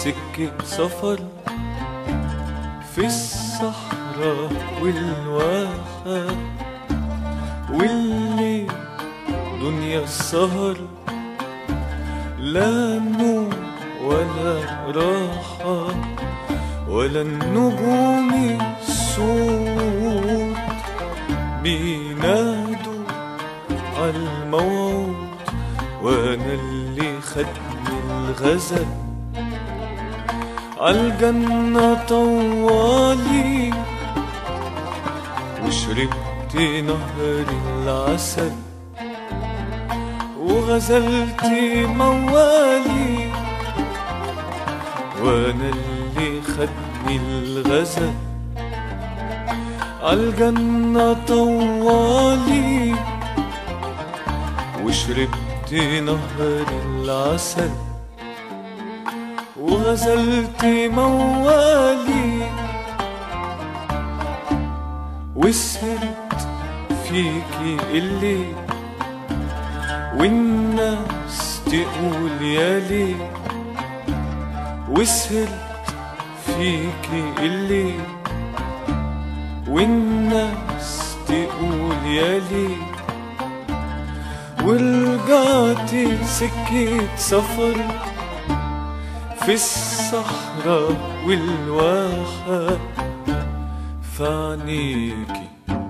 سكة سفر في الصحراء والواحة والليل دنيا السهر لا نوم ولا راحة ولا النجوم السود بينادوا عالموعود وانا اللي خدني الغزل عالجنة طوالي وشربت نهر العسل وغزلت موالي وانا اللي خدني الغزل عالجنة طوالي وشربت نهر العسل وغزلت موالي وسهرت فيكي الليل والناس تقول يا ليل وسهرت فيكي الليل والناس تقول يا ليل ورجعت سكة سفر في الصحراء والواحة فعنيكي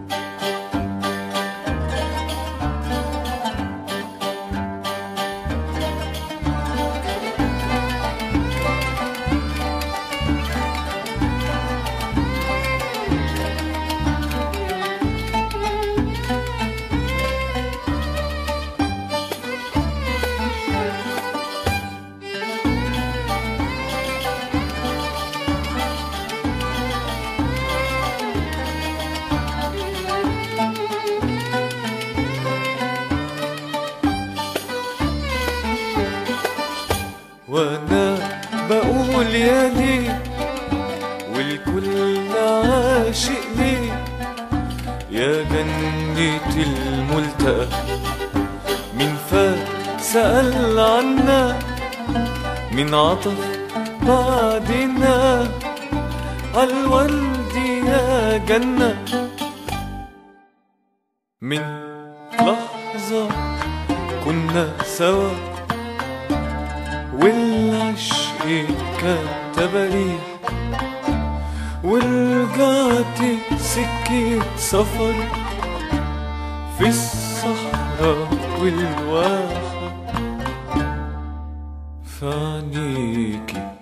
وانا بقول يا ليه والكل عاشق ليه يا جنة الملتقى من فات سأل عنا من عطف بعدنا عالورد يا جنة من لحظة كنا سوا والعشق كان تباريح ورجعت سكة سفر في الصحراء والواحة فعنيكي